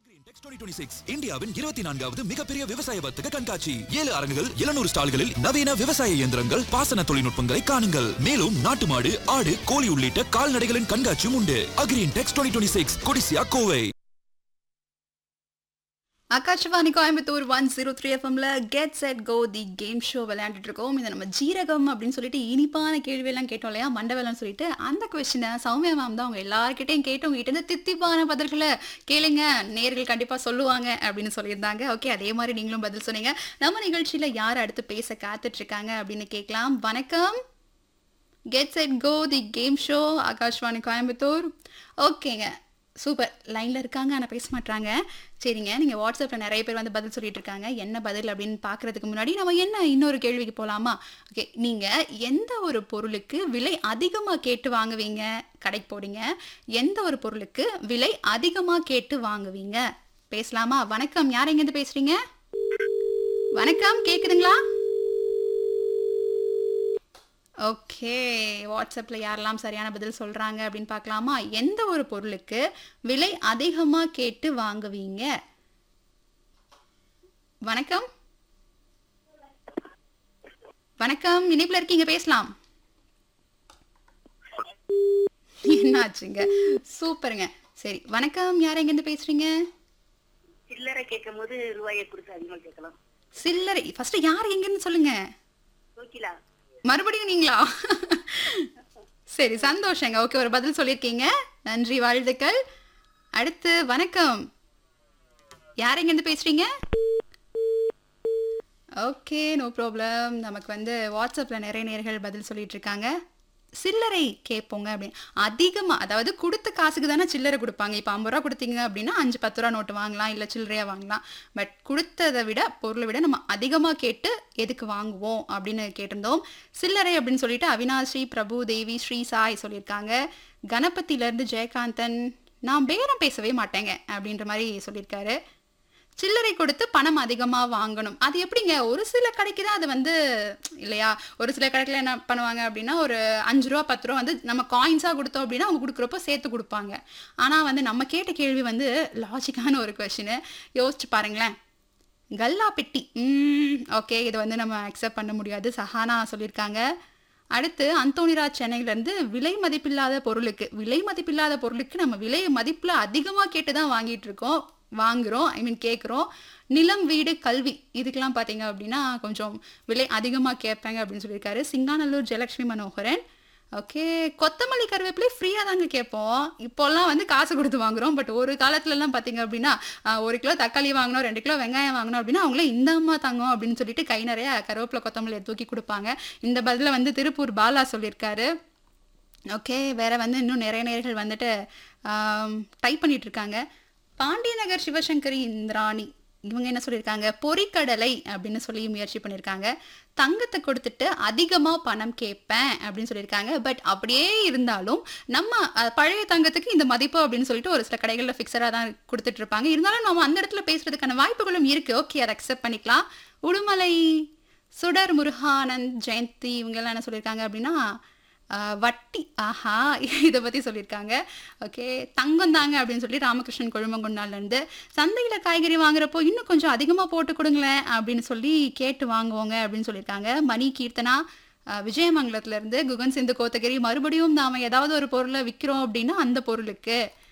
Text 2026 இந்தியாவின் இருபத்தி நான்காவது மிகப்பெரிய விவசாய வர்த்தக கண்காட்சி ஏழு அரங்குகள் எழுநூறு ஸ்டால்களில் நவீன விவசாய இயந்திரங்கள் பாசன தொழில்நுட்பங்களை காணுங்கள் மேலும் நாட்டு மாடு ஆடு கோழி உள்ளிட்ட கால்நடைகளின் கண்காட்சியும் உண்டு agri intex twenty six Codissia Kovai Akashvani Coimbatore one zero three எஃப்எம்ல get set go the game show விளையாண்டுட்டு இருக்கோம் இதை நம்ம ஜீரகம் அப்படின்னு சொல்லிட்டு இனிப்பான கேள்வியெல்லாம் கேட்டோம் இல்லையா மண்டவெல்லாம் சொல்லிட்டு அந்த கொஸ்டினை சௌமியா மேம் தான் அவங்க எல்லார்கிட்டையும் கேட்டு உங்ககிட்ட இருந்து தித்திப்பான பதில்களை கேளுங்க நேர்கள் கண்டிப்பா சொல்லுவாங்க அப்படின்னு சொல்லியிருந்தாங்க ஓகே அதே மாதிரி நீங்களும் பதில் சொன்னீங்க நம்ம நிகழ்ச்சியில யார் அடுத்து பேச காத்துட்டு இருக்காங்க அப்படின்னு கேட்கலாம் வணக்கம் get set go the game show Akashvani Coimbatore ஓகேங்க சூப்பர் லைனில் இருக்காங்க ஆனால் பேச மாட்டாங்க சரிங்க நீங்கள் வாட்ஸ்அப்பில் நிறைய பேர் வந்து பதில் சொல்லிட்டு இருக்காங்க என்ன பதில் அப்படின்னு பார்க்குறதுக்கு முன்னாடி நம்ம என்ன இன்னொரு கேள்விக்கு போகலாமா ஓகே நீங்கள் எந்த ஒரு பொருளுக்கு விலை அதிகமாக கேட்டு வாங்குவீங்க கடைக்கு போறீங்க எந்த ஒரு பொருளுக்கு விலை அதிகமாக கேட்டு வாங்குவீங்க பேசலாமா வணக்கம் யார் எங்கேருந்து பேசுகிறீங்க வணக்கம் கேட்குதுங்களா ஓகே வாட்ஸ்அப்பில் யாரெல்லாம் சரியான பதில் சொல்கிறாங்க அப்படின்னு பார்க்கலாமா எந்த ஒரு பொருளுக்கு விலை அதிகமாக கேட்டு வாங்குவீங்க வணக்கம் வணக்கம் இணைப்பில் இருக்கீங்க பேசலாம் என்னாச்சுங்க சூப்பருங்க சரி வணக்கம் யார் எங்கேருந்து பேசுறீங்க சில்லறை கேட்கும் போது ரூபாயை கொடுத்து அதிகமா கேட்கலாம் சில்லறை ஃபர்ஸ்ட் யார் எங்கன்னு சொல்லுங்க ஓகேலா மறுபடியும் நீங்களா சரி சந்தோஷங்க ஓகே ஒரு பதில் சொல்லியிருக்கீங்க நன்றி வாழ்த்துக்கள் அடுத்து வணக்கம் யார் எங்கேருந்து பேசுறீங்க ஓகே நோ ப்ராப்ளம் நமக்கு வந்து வாட்ஸ்அப்பில் நிறைய நேர்கள் பதில் சொல்லிட்டு இருக்காங்க சில்லறை கேட்போங்க அப்படின்னு அதிகமாக அதாவது கொடுத்த காசுக்கு தானே சில்லறை கொடுப்பாங்க இப்போ ஐம்பது ரூபா கொடுத்தீங்க அப்படின்னா அஞ்சு பத்து ரூபா நோட்டு வாங்கலாம் இல்லை சில்லறையாக வாங்கலாம் பட் கொடுத்ததை விட பொருளை விட நம்ம அதிகமாக கேட்டு எதுக்கு வாங்குவோம் அப்படின்னு கேட்டிருந்தோம் சில்லறை அப்படின்னு சொல்லிட்டு அவினாஷி பிரபு தேவி ஸ்ரீ சாய் சொல்லியிருக்காங்க கணபதியிலேருந்து ஜெயகாந்தன் நான் பேரம் பேசவே மாட்டேங்க அப்படின்ற மாதிரி சொல்லியிருக்காரு சில்லறை கொடுத்து பணம் அதிகமாக வாங்கணும் அது எப்படிங்க ஒரு சில கடைக்கு தான் அது வந்து இல்லையா ஒரு சில கடைக்கில் என்ன பண்ணுவாங்க அப்படின்னா ஒரு அஞ்சு ரூபா பத்து ரூபா வந்து நம்ம காயின்ஸாக கொடுத்தோம் அப்படின்னா அவங்க கொடுக்குறப்போ சேர்த்து கொடுப்பாங்க ஆனால் வந்து நம்ம கேட்ட கேள்வி வந்து லாஜிக்கான ஒரு கொஷினு யோசிச்சு பாருங்களேன் கல்லா பெட்டி ஓகே இதை வந்து நம்ம அக்செப்ட் பண்ண முடியாது சஹானா சொல்லியிருக்காங்க அடுத்து அந்தோனிராஜ் சென்னையிலேருந்து விலை மதிப்பில்லாத பொருளுக்கு விலை மதிப்பில்லாத பொருளுக்கு நம்ம விலை மதிப்பில் அதிகமாக கேட்டு தான் வாங்கிட்டு இருக்கோம் வாங்குறோம் ஐ மீன் கேட்குறோம் நிலம் வீடு கல்வி இதுக்கெல்லாம் பார்த்தீங்க அப்படின்னா கொஞ்சம் விலை அதிகமாக கேட்பாங்க அப்படின்னு சொல்லியிருக்காரு சிங்காநல்லூர் ஜெயலட்சுமி மனோகரன் ஓகே கொத்தமல்லி கருவேப்பிலை ஃப்ரீயாக தாங்க கேட்போம் இப்போல்லாம் வந்து காசு கொடுத்து வாங்குறோம் பட் ஒரு காலத்துலலாம் பார்த்தீங்க அப்படின்னா ஆஹ், ஒரு கிலோ தக்காளி வாங்கணும் ரெண்டு கிலோ வெங்காயம் வாங்கணும் அப்படின்னா அவங்களே இந்த அம்மா தாங்க அப்படின்னு சொல்லிட்டு கை நிறைய கருவேப்பிலை கொத்தமல்லியை தூக்கி கொடுப்பாங்க இந்த பதில வந்து திருப்பூர் பாலா சொல்லியிருக்காரு ஓகே வேற வந்து இன்னும் நிறைய நேர்கள் வந்துட்டு டைப் பண்ணிட்டு இருக்காங்க பாண்டியநகர் சிவசங்கரி இந்திராணி இவங்க என்ன சொல்லியிருக்காங்க பொறிக்கடலை அப்படின்னு சொல்லி முயற்சி பண்ணியிருக்காங்க தங்கத்தை கொடுத்துட்டு அதிகமாக பணம் கேட்பேன் அப்படின்னு சொல்லியிருக்காங்க பட் அப்படியே இருந்தாலும் நம்ம அஹ், பழைய தங்கத்துக்கு இந்த மதிப்பு அப்படின்னு சொல்லிட்டு ஒரு சில கடைகளில் ஃபிக்ஸடாக தான் கொடுத்துட்டு இருப்பாங்க இருந்தாலும் நம்ம அந்த இடத்துல பேசுறதுக்கான வாய்ப்புகளும் இருக்கு ஓகே அதை அக்செப்ட் பண்ணிக்கலாம் உடுமலை சுடர் முருகானந்த் ஜெயந்தி இவங்கெல்லாம் என்ன சொல்லியிருக்காங்க அப்படின்னா ஆஹ், வட்டி ஆஹா இதை பற்றி சொல்லியிருக்காங்க ஓகே தங்கம் தாங்க அப்படின்னு சொல்லி ராமகிருஷ்ணன் கொழுமங்குண்டாலேருந்து சந்தையில் காய்கறி வாங்குறப்போ இன்னும் கொஞ்சம் அதிகமாக போட்டு கொடுங்களேன் அப்படின்னு சொல்லி கேட்டு வாங்குவோங்க அப்படின்னு சொல்லியிருக்காங்க மணி கீர்த்தனா ஆஹ், விஜயமங்கலத்துல இருந்து குகன் சிந்து கோத்தகிரி மறுபடியும் நாம ஏதாவது ஒரு பொருளை விற்கிறோம் அப்படின்னா அந்த பொருளுக்கு